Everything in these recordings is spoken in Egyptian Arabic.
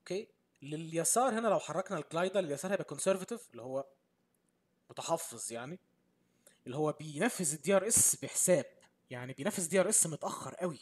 اوكي لليسار هنا لو حركنا الجلايدر لليسار هيبقى كونسرفاتيف اللي هو متحفظ يعني اللي هو بينفذ الدي ار اس بحساب يعني بينفذ دي ار اس متاخر قوي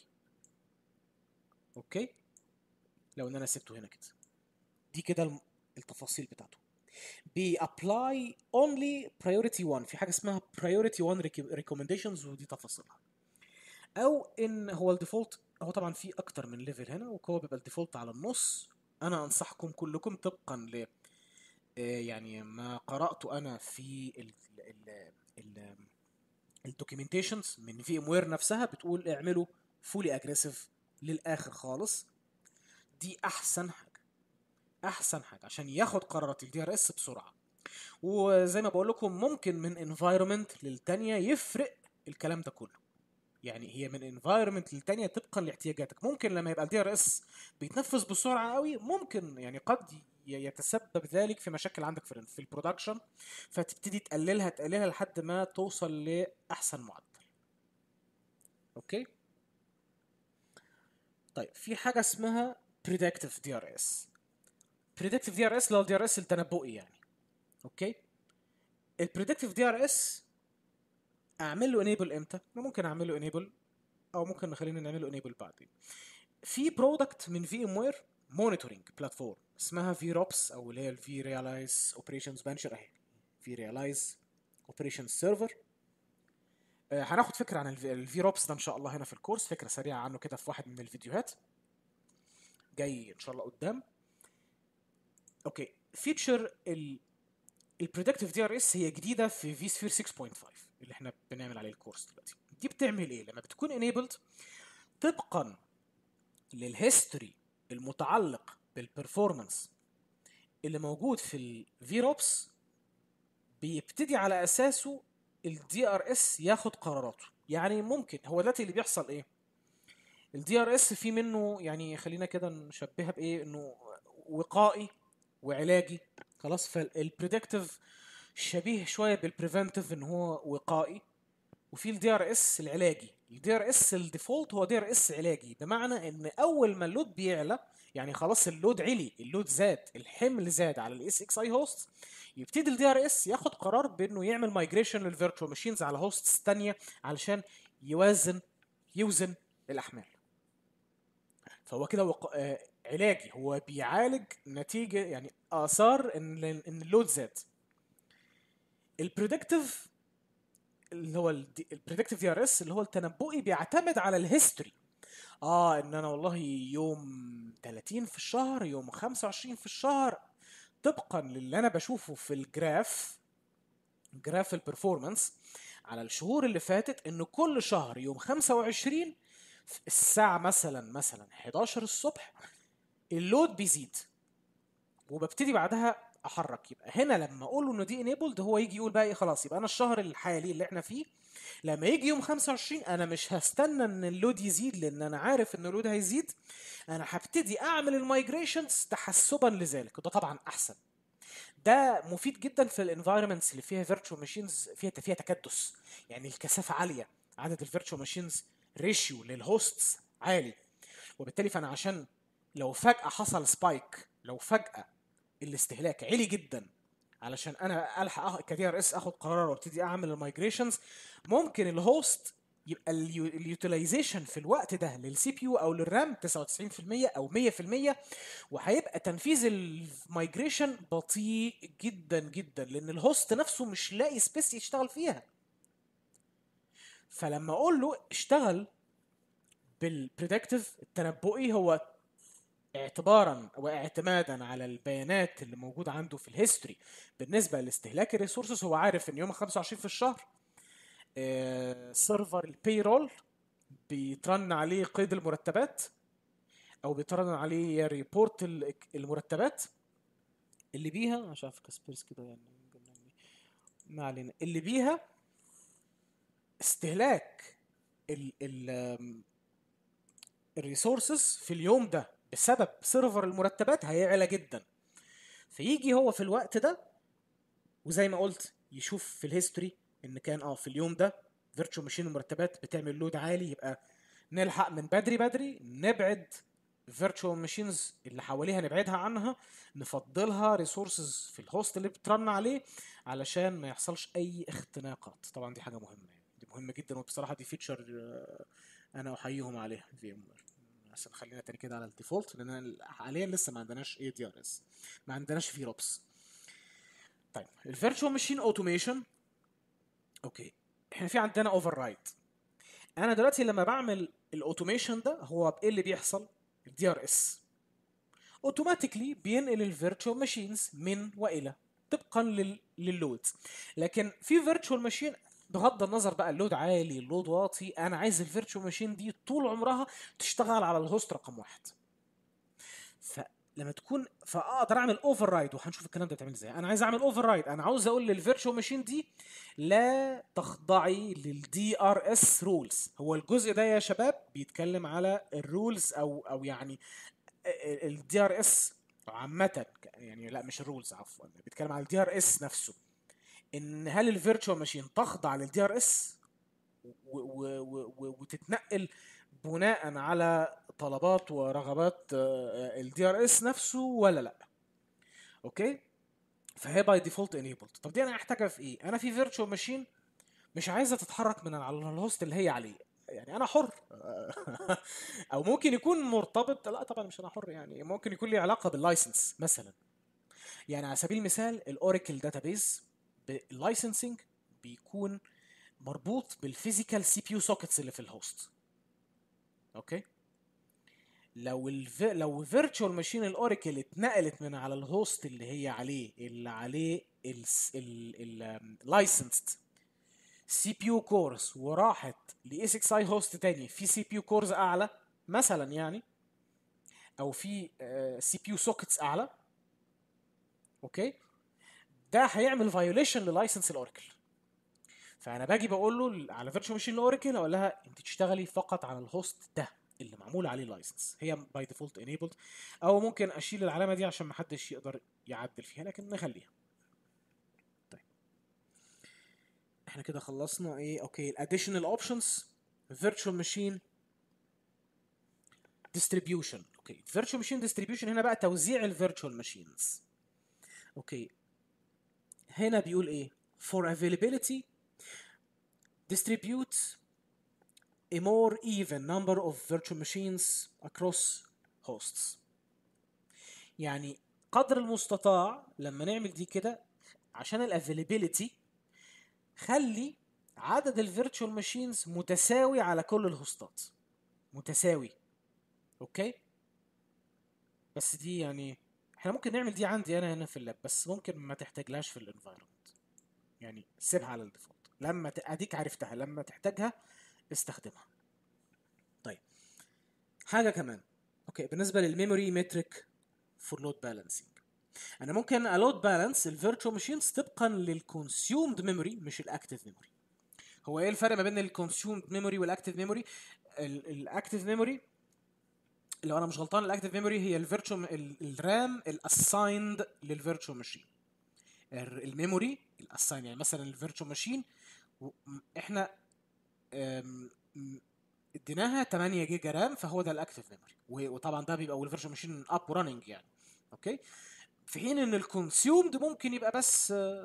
اوكي لو ان انا سبته هنا كده دي كده الم- التفاصيل بتاعته بيابلاي اونلي priority 1 في حاجه اسمها priority 1 rec- recommendations ودي تفاصيلها او ان هو الديفولت هو طبعا في اكتر من ليفل هنا وهو بيبقى الديفولت على النص انا انصحكم كلكم طبقا ل آه، يعني ما قراته انا في ال ال ال الدوكيومنتيشنز من في ام وير نفسها بتقول اعملوا فولي اجريسيف للاخر خالص دي احسن حاجه احسن حاجه عشان ياخد قرارات الدي ار اس بسرعه وزي ما بقول لكم ممكن من انفايرمنت للتانيه يفرق الكلام ده كله يعني هي من انفايرمنت للتانيه طبقا لاحتياجاتك ممكن لما يبقى الدي ار اس بيتنفذ بسرعه قوي ممكن يعني قد ي- يتسبب ذلك في مشاكل عندك في في البرودكشن فتبتدي تقللها تقللها لحد ما توصل لاحسن معدل اوكي طيب في حاجه اسمها predictive DRS predictive DRS اللي هو الدي ار اس التنبؤي يعني اوكي البريدكتيف دي ار اس اعمل له انيبل امتى أنا ممكن اعمل له انيبل او ممكن نخلينا نعمل له انيبل بعدين في برودكت من في ام وير مونيتورنج بلاتفورم اسمها في روبس او اللي هي الفي ريلايز اوبريشنز مانجر اهي في ريلايز اوبريشنز سيرفر هناخد فكره عن الفي روبس ده ان شاء الله هنا في الكورس فكره سريعه عنه كده في واحد من الفيديوهات جاي ان شاء الله قدام اوكي فيتشر ال البريدكتيف دي ار اس هي جديده في في سفير 6.5 اللي احنا بنعمل عليه الكورس دلوقتي دي بتعمل ايه لما بتكون انيبلد طبقا للهيستوري المتعلق بالبرفورمانس اللي موجود في الفيروبس بيبتدي على اساسه الدي ار اس ياخد قراراته يعني ممكن هو دلوقتي اللي بيحصل ايه الدي ار اس في منه يعني خلينا كده نشبهها بايه انه وقائي وعلاجي خلاص فالبريدكتيف شبيه شويه بالبريفنتيف ان هو وقائي وفي الدي ار اس العلاجي الدي ار اس الديفولت هو دي ار اس علاجي بمعنى ان اول ما اللود بيعلى يعني خلاص اللود علي اللود زاد الحمل زاد على الاس اكس اي هوست يبتدي الدي ار اس ياخد قرار بانه يعمل مايجريشن للفيرتشوال ماشينز على هوستس تانية علشان يوازن يوزن الاحمال فهو كده وق... آه علاجي هو بيعالج نتيجه يعني اثار ان ان اللود زاد البريدكتيف اللي هو البريدكتيف دي ار اس اللي هو التنبؤي بيعتمد على الهيستوري اه ان انا والله يوم 30 في الشهر يوم 25 في الشهر طبقا للي انا بشوفه في الجراف جراف البرفورمانس على الشهور اللي فاتت انه كل شهر يوم 25 الساعة مثلا مثلا 11 الصبح اللود بيزيد وببتدي بعدها احرك يبقى هنا لما اقول له انه دي انيبلد هو يجي يقول بقى ايه خلاص يبقى انا الشهر الحالي اللي احنا فيه لما يجي يوم 25 انا مش هستنى ان اللود يزيد لان انا عارف ان اللود هيزيد انا هبتدي اعمل المايجريشنز تحسبا لذلك وده طبعا احسن ده مفيد جدا في الانفايرمنتس اللي فيها فيرتشوال ماشينز فيها فيها تكدس يعني الكثافه عاليه عدد الفيرتشوال ماشينز ريشيو للهوستس عالي وبالتالي فانا عشان لو فجاه حصل سبايك لو فجاه الاستهلاك عالي جدا علشان انا الحق كدي ار اس اخد قرار وابتدي اعمل المايجريشنز ممكن الهوست يبقى اليوتيلايزيشن في الوقت ده للسي بي يو او للرام 99% او 100% وهيبقى تنفيذ المايجريشن بطيء جدا جدا لان الهوست نفسه مش لاقي سبيس يشتغل فيها فلما اقول له اشتغل بالبريدكتيف التنبؤي هو اعتبارا واعتمادا على البيانات اللي موجوده عنده في الهيستوري بالنسبه لاستهلاك الريسورسز هو عارف ان يوم 25 في الشهر آه سيرفر البيرول بيترن عليه قيد المرتبات او بيترن عليه ريبورت المرتبات اللي بيها مش عارف كاسبيرس كده يعني ما علينا اللي بيها استهلاك ال ال الريسورسز في اليوم ده بسبب سيرفر المرتبات هيعلى جدا فيجي هو في الوقت ده وزي ما قلت يشوف في الهيستوري ان كان اه في اليوم ده فيرتشوال ماشين المرتبات بتعمل لود عالي يبقى نلحق من بدري بدري نبعد الفيرتشوال ماشينز اللي حواليها نبعدها عنها نفضلها ريسورسز في الهوست اللي بترن عليه علشان ما يحصلش اي اختناقات طبعا دي حاجه مهمه يعني دي مهمه جدا وبصراحه دي فيتشر انا احييهم عليها في ام بس خلينا تاني كده على الديفولت لان حاليا لسه ما عندناش اي دي ار اس ما عندناش في روبس طيب الفيرتشوال ماشين اوتوميشن اوكي احنا في عندنا اوفر رايد انا دلوقتي لما بعمل الاوتوميشن ده هو بايه اللي بيحصل الدي ار اس اوتوماتيكلي بينقل الفيرتشوال ماشينز من والى طبقا لللودز لكن في فيرتشوال ماشين بغض النظر بقى اللود عالي اللود واطي انا عايز الفيرتشوال ماشين دي طول عمرها تشتغل على الهوست رقم واحد فلما تكون فاقدر اعمل اوفر رايد وهنشوف الكلام ده بيتعمل ازاي انا عايز اعمل اوفر رايد انا عاوز اقول للفيرتشوال ماشين دي لا تخضعي للدي ار اس رولز هو الجزء ده يا شباب بيتكلم على الرولز او او يعني الدي ار اس عامة يعني لا مش الرولز عفوا بيتكلم على الدي ار اس نفسه ان هل الفيرتشوال ماشين تخضع للدي ار اس وتتنقل بناء على طلبات ورغبات الدي ار اس نفسه ولا لا اوكي فهي باي ديفولت انيبلد طب دي انا هحتاجها في ايه انا في فيرتشوال ماشين مش عايزه تتحرك من على الهوست اللي هي عليه يعني انا حر او ممكن يكون مرتبط لا طبعا مش انا حر يعني ممكن يكون لي علاقه باللايسنس مثلا يعني على سبيل المثال الاوراكل داتابيز باللايسنسنج بيكون مربوط بالفيزيكال سي بي يو سوكيتس اللي في الهوست اوكي لو الف... لو فيرتشوال ماشين الاوراكل اتنقلت من على الهوست اللي هي عليه اللي عليه اللايسنسد سي بي يو كورس وراحت ل 6 اي هوست تاني في سي بي يو كورز اعلى مثلا يعني او في سي بي يو سوكيتس اعلى اوكي ده هيعمل فايوليشن للايسنس الاوراكل فانا باجي بقول له على فيرتشوال ماشين الاوراكل اقول لها انت تشتغلي فقط على الهوست ده اللي معمول عليه لايسنس هي باي ديفولت انيبلد او ممكن اشيل العلامه دي عشان ما حدش يقدر يعدل فيها لكن نخليها طيب احنا كده خلصنا ايه اوكي الاديشنال اوبشنز فيرتشوال ماشين ديستريبيوشن اوكي فيرتشوال ماشين ديستريبيوشن هنا بقى توزيع الفيرتشوال ماشينز اوكي هنا بيقول ايه for availability distribute a more even number of virtual machines across hosts يعني قدر المستطاع لما نعمل دي كده عشان الافيلابيلتي خلي عدد الفيرتشوال ماشينز متساوي على كل الهوستات متساوي اوكي بس دي يعني احنا ممكن نعمل دي عندي انا هنا في اللاب بس ممكن ما تحتاجلهاش في الانفايرمنت يعني سيبها على الديفولت لما اديك عرفتها لما تحتاجها استخدمها طيب حاجه كمان اوكي بالنسبه للميموري متريك فور لود بالانسنج انا ممكن الود بالانس الفيرتشوال ماشينز طبقا للكونسيومد ميموري مش الاكتيف ميموري هو ايه الفرق ما بين الكونسيومد ميموري والاكتيف ميموري الاكتيف ميموري لو انا مش غلطان الاكتيف ميموري هي الفيرتشوال الرام الاسايند للفيرتشوال ماشين الميموري الاساين يعني مثلا الفيرتشوال ماشين احنا اديناها 8 جيجا رام فهو ده الاكتيف ميموري وطبعا ده بيبقى والفيرتشوال ماشين اب ورننج يعني اوكي في حين ان الكونسيومد ممكن يبقى بس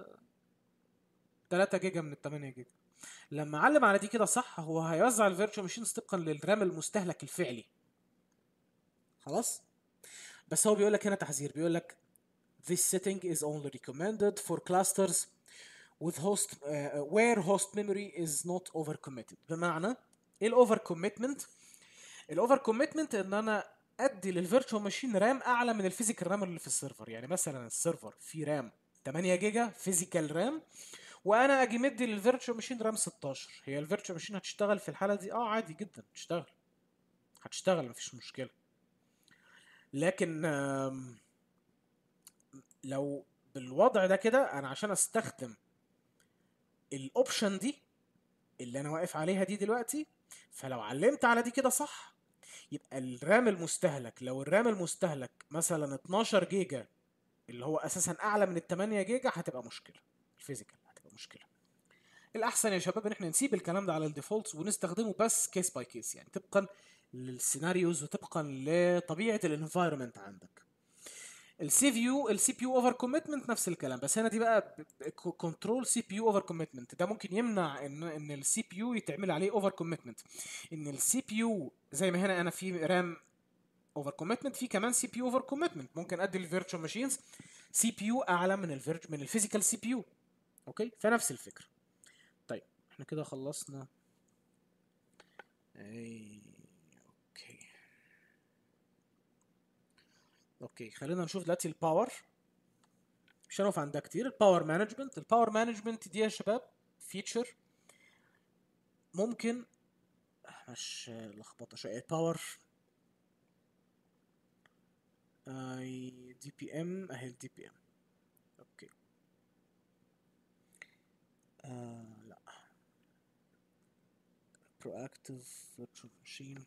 3 جيجا من ال 8 جيجا لما علم على دي كده صح هو هيوزع الفيرتشوال ماشينز طبقا للرام المستهلك الفعلي خلاص بس هو بيقول لك هنا تحذير بيقول لك this setting is only recommended for clusters with host uh, where host memory is not overcommitted بمعنى ايه الاوفر كوميتمنت الاوفر كوميتمنت ان انا ادي للفيرتشوال ماشين رام اعلى من الفيزيكال رام اللي في السيرفر يعني مثلا السيرفر فيه رام 8 جيجا فيزيكال رام وانا اجي مدي للفيرتشوال ماشين رام 16 هي الفيرتشوال ماشين هتشتغل في الحاله دي اه عادي جدا تشتغل هتشتغل مفيش مشكله لكن لو بالوضع ده كده انا عشان استخدم الاوبشن دي اللي انا واقف عليها دي دلوقتي فلو علمت على دي كده صح يبقى الرام المستهلك لو الرام المستهلك مثلا 12 جيجا اللي هو اساسا اعلى من ال 8 جيجا هتبقى مشكله الفيزيكال هتبقى مشكله الاحسن يا شباب ان احنا نسيب الكلام ده على الديفولتس ونستخدمه بس كيس باي كيس يعني طبقا للسيناريوز وطبقا لطبيعه الانفايرمنت عندك السي في يو السي بي يو اوفر كوميتمنت نفس الكلام بس هنا دي بقى كنترول سي بي يو اوفر كوميتمنت ده ممكن يمنع ان ان السي بي يو يتعمل عليه اوفر كوميتمنت ان السي بي يو زي ما هنا انا في رام اوفر كوميتمنت في كمان سي بي يو اوفر كوميتمنت ممكن ادي الفيرتشوال ماشينز سي بي يو اعلى من الفيرت من الفيزيكال سي بي يو اوكي فنفس الفكره طيب احنا كده خلصنا اي اوكي اوكي خلينا نشوف دلوقتي الباور مش هنقف عندها كتير الباور مانجمنت الباور مانجمنت دي يا شباب فيتشر ممكن مش لخبطه شويه الباور اي دي بي ام اهي الدي بي ام اوكي آه لا proactive virtual machine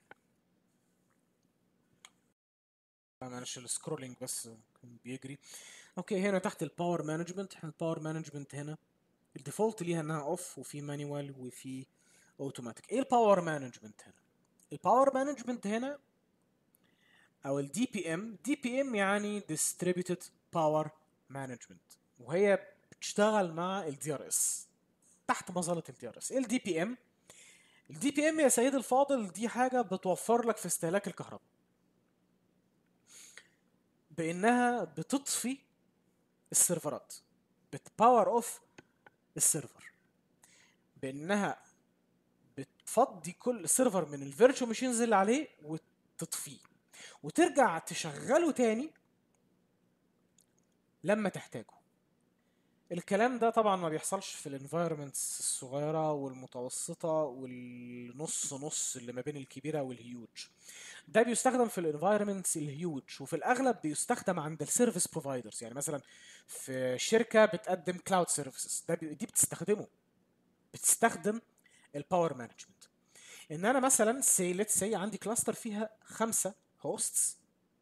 معلش السكرولينج بس كان بيجري اوكي هنا تحت الباور مانجمنت احنا الباور مانجمنت هنا الديفولت ليها انها اوف وفي مانيوال وفي اوتوماتيك ايه الباور مانجمنت هنا الباور مانجمنت هنا او الدي بي ام دي بي ام يعني distributed power management وهي بتشتغل مع الدي ار اس تحت مظله الدي ار اس ايه الدي بي ام الدي بي ام يا سيد الفاضل دي حاجه بتوفر لك في استهلاك الكهرباء بانها بتطفي السيرفرات بتباور اوف السيرفر بانها بتفضي كل سيرفر من الفيرتشوال ماشينز اللي عليه وتطفيه وترجع تشغله تاني لما تحتاجه الكلام ده طبعا ما بيحصلش في الانفايرمنتس الصغيره والمتوسطه والنص نص اللي ما بين الكبيره والهيوج ده بيستخدم في الانفايرمنتس الهيوج وفي الاغلب بيستخدم عند السيرفيس بروفايدرز يعني مثلا في شركه بتقدم كلاود سيرفيسز ده بي- دي بتستخدمه بتستخدم الباور مانجمنت ان انا مثلا سي ليت سي عندي كلاستر فيها خمسه هوستس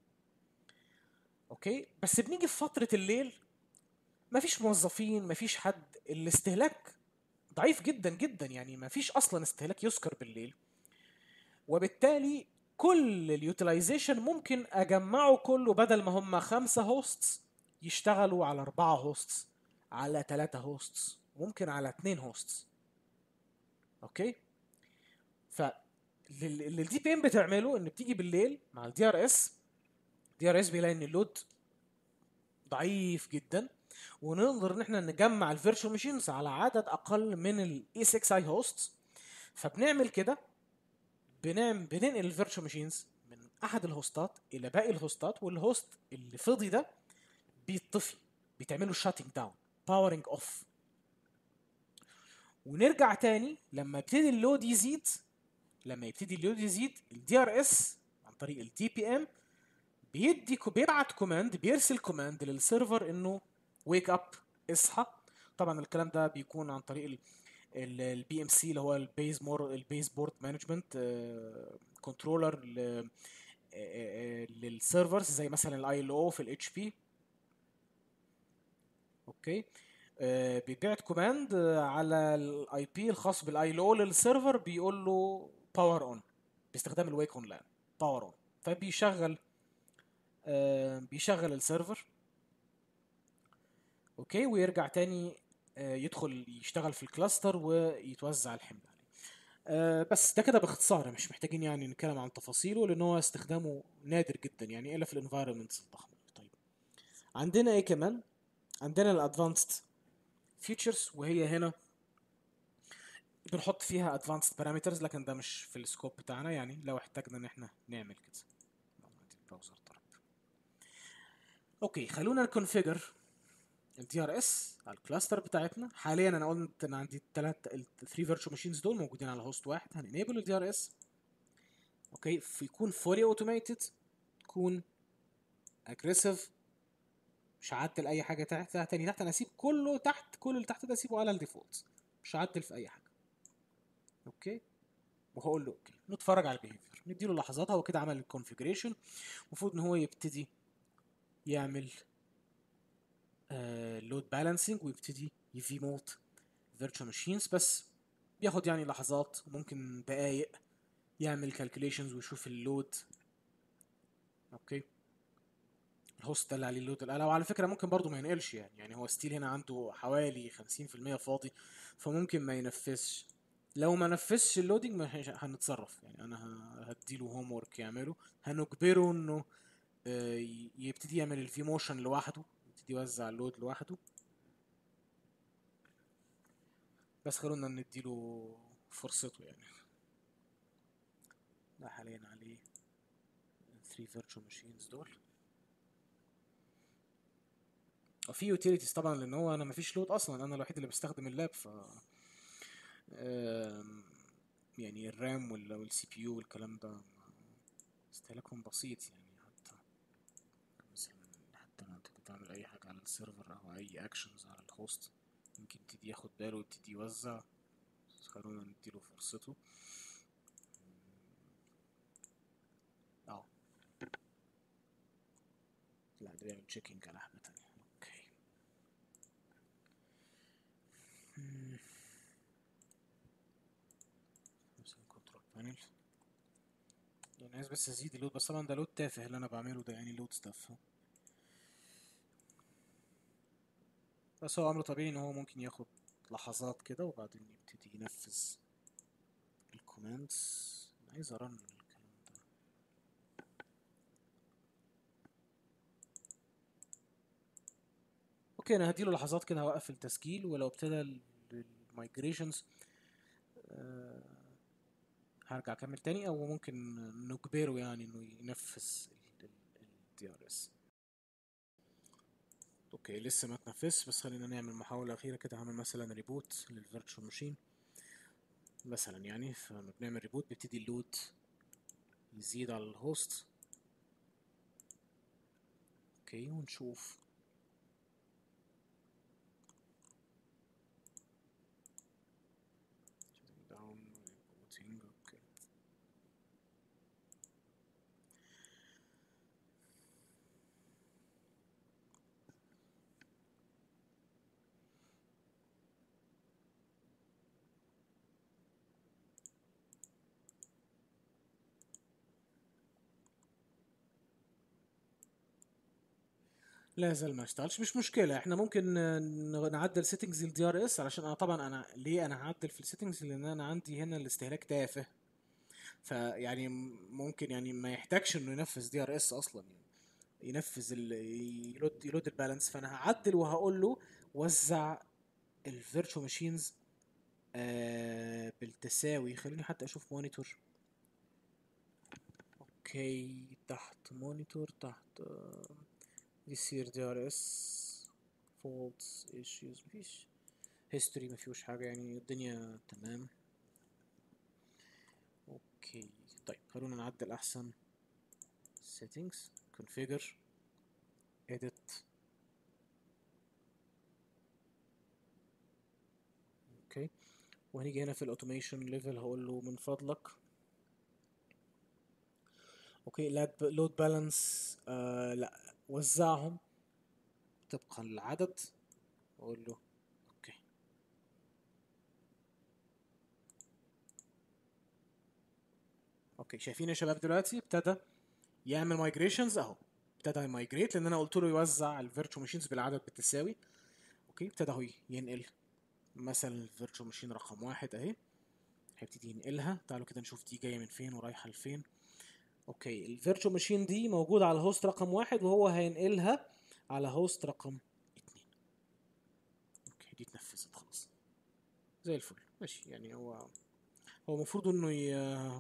اوكي بس بنيجي في فتره الليل مفيش موظفين مفيش حد الاستهلاك ضعيف جدا جدا يعني مفيش اصلا استهلاك يذكر بالليل وبالتالي كل اليوتيلايزيشن ممكن اجمعه كله بدل ما هم خمسة هوستس يشتغلوا على أربعة هوستس على ثلاثة هوستس ممكن على اتنين هوستس اوكي ف اللي الدي بي ام بتعمله ان بتيجي بالليل مع الدي ار اس دي ار اس بيلاقي ان اللود ضعيف جدا ونقدر ان احنا نجمع الفيرتشوال ماشينز على عدد اقل من الاي 6 اي هوست فبنعمل كده بنعمل بننقل الفيرتشوال ماشينز من احد الهوستات الى باقي الهوستات والهوست اللي فضي ده بيطفي بيتعمل له شاتنج داون باورنج اوف ونرجع تاني لما يبتدي اللود يزيد لما يبتدي اللود يزيد الدي ار اس عن طريق الدي بي ام بيدي بيبعت كوماند بيرسل كوماند للسيرفر انه ويك اب اصحى طبعا الكلام ده بيكون عن طريق البي ام سي اللي هو البيز مور البيز بورد مانجمنت كنترولر للسيرفرز زي مثلا الاي ال او في الاتش بي اوكي آه، بيبعت كوماند على الاي بي الخاص بالاي ال او للسيرفر بيقول له باور اون باستخدام الويك اون لان باور اون فبيشغل آه، بيشغل السيرفر اوكي ويرجع تاني آه، يدخل يشتغل في الكلاستر ويتوزع الحمل عليه آه، بس ده كده باختصار مش محتاجين يعني نتكلم عن تفاصيله لان هو استخدامه نادر جدا يعني الا في الانفايرمنتس الضخمه طيب عندنا ايه كمان عندنا الادفانسد فيتشرز وهي هنا بنحط فيها ادفانسد بارامترز لكن ده مش في السكوب بتاعنا يعني لو احتاجنا ان احنا نعمل كده عندي البراوزر ضرب اوكي خلونا نكونفيجر الدي ار اس على الكلاستر بتاعتنا حاليا انا قلت ان عندي الثلاث الثري فيرتشوال ماشينز دول موجودين على هوست واحد هننيبل الدي ار اس اوكي يكون فولي اوتوميتد يكون اجريسيف مش هعدل اي حاجه تحت تاني تحت انا اسيب كله تحت كل اللي تحت ده اسيبه على الديفولت مش هعدل في اي حاجه اوكي وهقول له اوكي نتفرج على البيهيفير نديله لحظات هو كده عمل الكونفيجريشن المفروض ان هو يبتدي يعمل لود بالانسنج ويبتدي يفيموت فيرتشوال ماشينز بس بياخد يعني لحظات ممكن دقايق يعمل كالكوليشنز ويشوف اللود اوكي الهوست ده اللي عليه اللود الاعلى وعلى فكره ممكن برضو ما ينقلش يعني يعني هو ستيل هنا عنده حوالي 50% فاضي فممكن ما ينفذش لو ما نفذش اللودنج ما هنش- هنتصرف يعني انا ه- هديله هوم ورك يعمله هنجبره انه آه، ي- يبتدي يعمل الفي موشن لوحده يبتدي يوزع اللود لوحده بس خلونا نديله فرصته يعني ده حاليا عليه 3 فيرتشوال ماشينز دول وفي يوتيليتيز طبعا لان هو انا مفيش لود اصلا انا الوحيد اللي بستخدم اللاب ف آم، يعني الرام والسي بي يو والكلام ده ما- استهلاكهم بسيط يعني حتى مثلا حتى لو انت بتعمل اي حاجه على السيرفر او اي اكشنز على الهوست ممكن يبتدي ياخد باله ويبتدي يوزع بس خلونا نديله فرصته اه لا ده بيعمل تشيكينج على حاجه تانية اوكي مم. مثلا كنترول بانل يعني عايز بس ازيد اللود بس طبعا ده لود تافه اللي انا بعمله ده يعني لود ستاف بس هو امر طبيعي ان هو ممكن ياخد لحظات كده وبعدين يبتدي ينفذ الكوماندز انا عايز ارن الكلام ده اوكي انا هديله لحظات كده هوقف التسجيل ولو ابتدى المايجريشنز هرجع اكمل تاني او ممكن نجبره يعني انه ينفذ الدي ار اس اوكي لسه ما تنفذش بس خلينا نعمل محاولة أخيرة كده هعمل مثلا ريبوت للفيرتشوال ماشين مثلا يعني فلما بنعمل ريبوت بيبتدي اللود يزيد على الهوست اوكي ونشوف shutting down rebooting اوكي لا زال ما اشتغلش مش مشكلة احنا ممكن آه، ن- نعدل سيتنجز الدي ار اس علشان انا طبعا انا ليه انا هعدل في السيتنجز لان انا عندي هنا الاستهلاك تافه فيعني م- ممكن يعني ما يحتاجش انه ينفذ دي ار اس اصلا يعني ينفذ ال يلود يلود البالانس فانا هعدل وهقول له وزع الفيرتشوال ماشينز آه بالتساوي خليني حتى اشوف مونيتور اوكي تحت مونيتور تحت يصير دي ار اس فولتس ايشوز مفيش هيستوري مفيهوش حاجة يعني الدنيا تمام اوكي طيب خلونا نعدل احسن settings configure edit اوكي وهنيجي هنا في الاوتوميشن ليفل هقول له من فضلك اوكي لود بالانس آه لا وزعهم طبقا للعدد واقول له اوكي اوكي شايفين يا شباب دلوقتي ابتدى يعمل مايجريشنز اهو ابتدى يمايجريت لان انا قلت له يوزع الفيرتشوال ماشينز بالعدد بالتساوي اوكي ابتدى هو ينقل مثلا الفيرتشوال ماشين رقم واحد اهي هيبتدي ينقلها تعالوا كده نشوف دي جايه من فين ورايحه لفين اوكي الفيرتشوال ماشين دي موجوده على هوست رقم واحد وهو هينقلها على هوست رقم اتنين اوكي دي اتنفذت خلاص زي الفل ماشي يعني هو هو المفروض انه ي...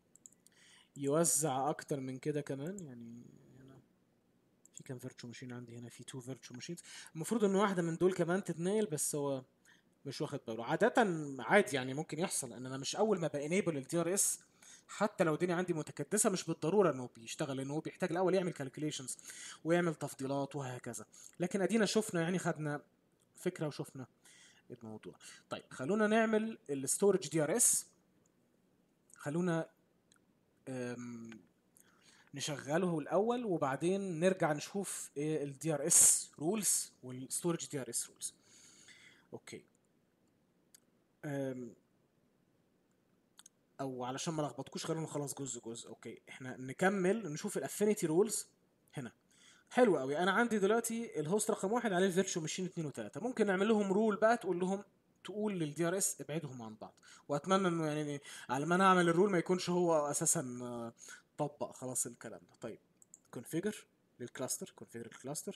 يوزع اكتر من كده كمان يعني هنا في كام فيرتشوال ماشين عندي هنا في تو فيرتشوال ماشينز المفروض ان واحده من دول كمان تتنقل بس هو مش واخد باله عادة عادي يعني ممكن يحصل ان انا مش اول ما بانيبل الدي ار اس حتى لو الدنيا عندي متكدسه مش بالضروره انه بيشتغل لانه هو بيحتاج الاول يعمل كالكوليشنز ويعمل تفضيلات وهكذا لكن ادينا شفنا يعني خدنا فكره وشفنا الموضوع طيب خلونا نعمل الستورج دي ار اس خلونا أم، نشغله الاول وبعدين نرجع نشوف الدي ار اس رولز والستورج دي ار اس رولز اوكي أم، او علشان ما لخبطكوش خلينا خلاص جزء جزء اوكي احنا نكمل نشوف الافينيتي رولز هنا حلو قوي انا عندي دلوقتي الهوست رقم واحد عليه الفيرتشوال ماشين 2 و3 ممكن نعمل لهم رول بقى تقول لهم تقول للدي ار اس ابعدهم عن بعض واتمنى انه يعني على ما انا اعمل الرول ما يكونش هو اساسا آه، طبق خلاص الكلام ده طيب كونفيجر للكلاستر كونفيجر الكلاستر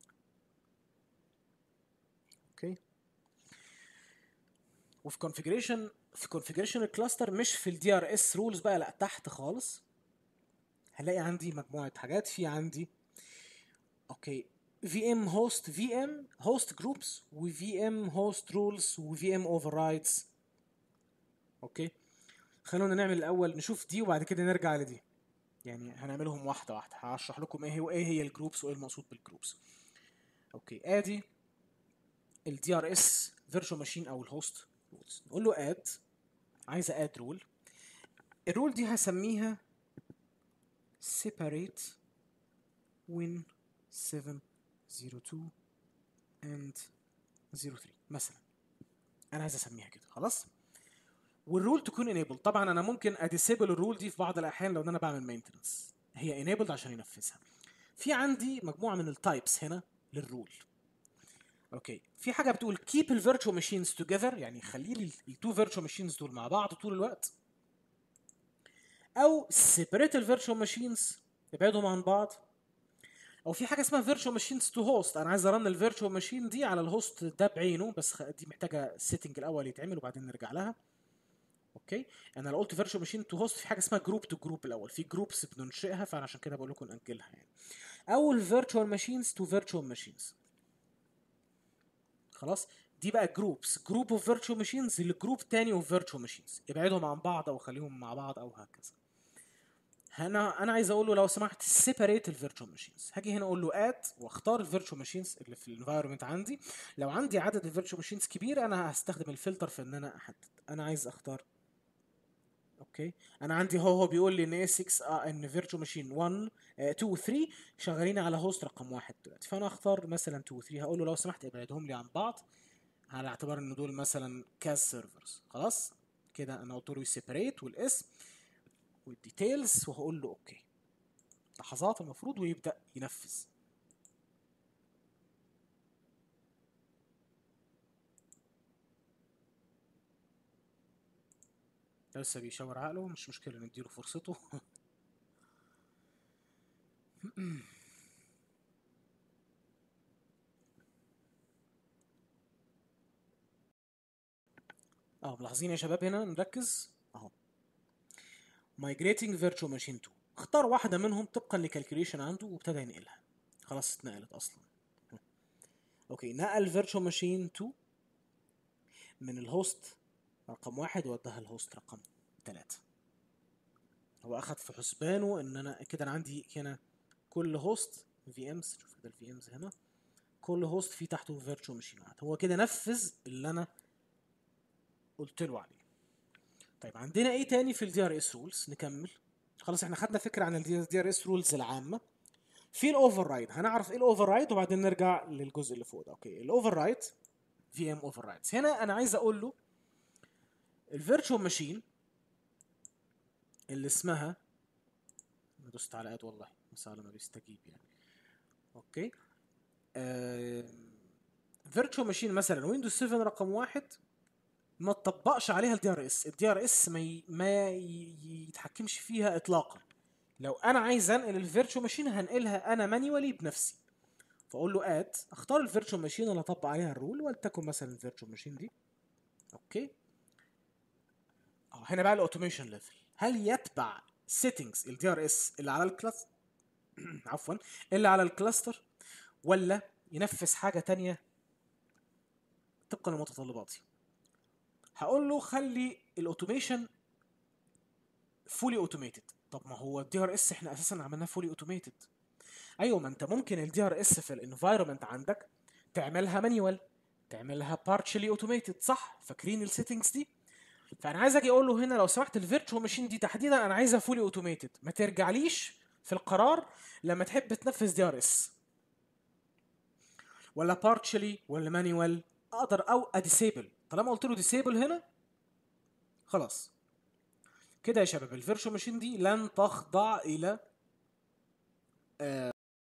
اوكي وفي كونفيجريشن في كونفيجريشن الكلاستر مش في الدي ار اس رولز بقى لا تحت خالص هلاقي عندي مجموعه حاجات في عندي اوكي في ام هوست في ام هوست جروبس وفي ام هوست رولز وفي ام اوفر رايدز اوكي خلونا نعمل الاول نشوف دي وبعد كده نرجع لدي يعني هنعملهم واحده واحده هشرح لكم ايه هي وايه هي الجروبس وايه المقصود بالجروبس اوكي ادي الدي ار اس فيرتشوال ماشين او الهوست رولز نقول له اد عايز اد رول الرول دي هسميها separate win 702 and 03 مثلا انا عايز اسميها كده خلاص والرول تكون enable طبعا انا ممكن اديسيبل الرول دي في بعض الاحيان لو انا بعمل مينتنس هي enabled عشان ينفذها في عندي مجموعه من التايبس هنا للرول اوكي في حاجه بتقول keep الفيرتشوال ماشينز together يعني خلي لي التو فيرتشوال ماشينز دول مع بعض طول الوقت او separate الفيرتشوال ماشينز ابعدهم عن بعض او في حاجه اسمها فيرتشوال ماشينز تو هوست انا عايز ارن الفيرتشوال ماشين دي على الهوست ده بعينه بس خ- دي محتاجه سيتنج الاول يتعمل وبعدين نرجع لها اوكي انا لو قلت فيرتشوال ماشين تو هوست في حاجه اسمها جروب تو جروب الاول في جروبس بننشئها فانا عشان كده بقول لكم ناجلها يعني او الفيرتشوال ماشينز تو فيرتشوال ماشينز خلاص دي بقى جروبس جروب اوف فيرتشوال ماشينز لجروب تاني اوف فيرتشوال ماشينز ابعدهم عن بعض او خليهم مع بعض او هكذا هنا انا عايز اقول له لو سمحت سيبريت الفيرتشوال ماشينز هاجي هنا اقول له اد واختار الفيرتشوال ماشينز اللي في الانفايرمنت عندي لو عندي عدد الفيرتشوال ماشينز كبير انا هستخدم الفلتر في ان انا احدد انا عايز اختار اوكي انا عندي هو هو بيقول لي ان اي 6 اه ان فيرتشوال ماشين 1 آه، 2 و 3 شغالين على هوست رقم واحد دلوقتي فانا اختار مثلا 2 و 3 هقول له لو سمحت ابعدهم لي عن بعض على اعتبار ان دول مثلا كاز سيرفرز خلاص كده انا قلت له سيبريت والاسم والديتيلز وهقول له اوكي لحظات المفروض ويبدا ينفذ لسه بيشاور عقله مش مشكله نديله فرصته اه ملاحظين يا شباب هنا نركز اهو migrating virtual machine 2 اختار واحدة منهم طبقا لكالكوليشن عنده وابتدى ينقلها خلاص اتنقلت اصلا اوكي نقل فيرتشوال ماشين 2 من الهوست رقم واحد ووداها الهوست رقم ثلاثة هو اخد في حسبانه ان انا كده انا عندي هنا كل هوست في امز شوف كده الفي امز هنا كل هوست فيه تحته فيرتشوال ماشين واحد هو كده نفذ اللي انا قلت له عليه طيب عندنا ايه تاني في الدي ار اس رولز نكمل خلاص احنا خدنا فكره عن الدي ار اس رولز العامه في الاوفر رايد هنعرف ايه الاوفر رايد وبعدين نرجع للجزء اللي فوق ده اوكي الاوفر رايد في ام اوفر رايدز هنا انا عايز اقول له الفيرتشوال ماشين اللي اسمها انا دوست على اد والله بس على ما بيستجيب يعني اوكي فيرتشوال ماشين مثلا ويندوز 7 رقم واحد ما تطبقش عليها الدي ار اس الدي ار اس ما ي... ما ي- يتحكمش فيها اطلاقا لو انا عايز انقل الفيرتشوال ماشين هنقلها انا مانيوالي بنفسي فاقول له اد اختار الفيرتشوال ماشين اللي اطبق عليها الرول ولتكن مثلا الفيرتشوال ماشين دي اوكي اه هنا بقى الاوتوميشن ليفل هل يتبع سيتنجز الدي ار اس اللي على الكلاس عفوا اللي على الكلاستر ولا ينفذ حاجه تانية طبقا لمتطلباتي هقول له خلي الاوتوميشن فولي اوتوميتد طب ما هو الدي ار اس احنا اساسا عملناه فولي اوتوميتد ايوه ما انت ممكن الدي ار اس في الانفايرمنت عندك تعملها مانيوال تعملها بارشلي اوتوميتد صح فاكرين السيتنجز دي فانا عايز اجي اقول له هنا لو سمحت الفيرتشوال ماشين دي تحديدا انا عايزها فولي اوتوميتد ما ترجعليش في القرار لما تحب تنفذ دي ار اس ولا بارشلي ولا مانيوال اقدر او اديسيبل طالما قلت له ديسيبل هنا خلاص كده يا شباب الفيرشوال ماشين دي لن تخضع الى